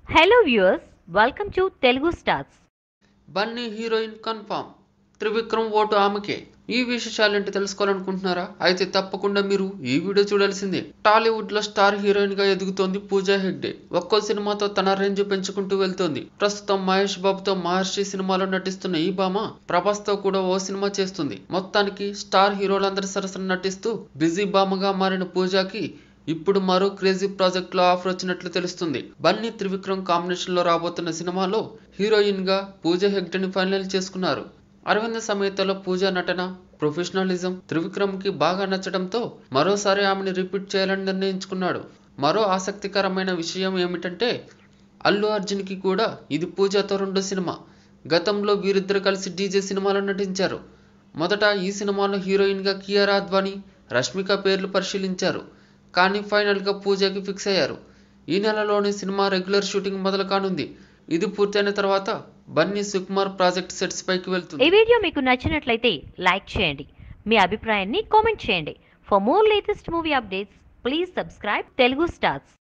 hello viewers welcome to Telugu stars Bunny heroine confirm Trivikram vote ఆమెకే ఈ విశేషాలేంటి తెలుసుకోవాలనుకుంటున్నారా అయితే తప్పకుండా మీరు ఈ వీడియో చూడాల్సిందే టాలీవుడ్ లో స్టార్ హీరోయిన్ గా ఎదుగుతోంది పూజా హెగ్డే ఒక్కో సినిమాతో తన రేంజ్ పెంచుకుంటూ వెళ్తోంది ప్రస్తుతం మహేష్ బాబుతో మహర్షి సినిమాలో నటిస్తున్న ఈ భామ ప్రభాస్ తో కూడా ఓ సినిమా చేస్తుంది మొత్తానికి స్టార్ హీరోలందరి సరసన నటిస్తూ బిజీ భామగా మారిన పూజాకి ఇప్పుడు మరో క్రేజీ ప్రాజెక్ట్ లో ఆఫర్ వచ్చినట్లు తెలుస్తుంది బన్నీ త్రివిక్రమ్ కాంబినేషన్ లో రాబోతున్న సినిమాలో హీరోయిన్ గా పూజ హెగ్డేని ఫైనల్ చేసుకున్నారు అరవింద సమేతలో పూజ నటన ప్రొఫెషనలిజం త్రివిక్రమ్ కి బాగా నచ్చడంతో మరోసారి ఆమెను రిపీట్ చేయాలని నిర్ణయించుకున్నాడు మరో ఆసక్తికరమైన విషయం ఏమిటంటే అల్లు అర్జున్ కి కూడా ఇది పూజతో రెండో సినిమా గతంలో వీరిద్దరు కలిసి డీజే సినిమాలో నటించారు మొదట ఈ సినిమాలో హీరోయిన్ గా కియారా అద్వానీ రష్మిక పేర్లు పరిశీలించారు కానీ ఫైనల్ గా పూజకి ఫిక్స్ అయ్యారు ఈ నెలలోనే సినిమా రెగ్యులర్ షూటింగ్ మొదలు కానుంది ఇది పూర్తయిన తర్వాత బన్నీ సుకుమార్ ప్రాజెక్ట్ సెట్స్ పైకి వెళ్తుంది ఈ వీడియో మీకు నచ్చినట్లయితే లైక్ చేయండి మీ అభిప్రాయాన్ని కామెంట్ చేయండి for more latest movie updates please subscribe Telugu stars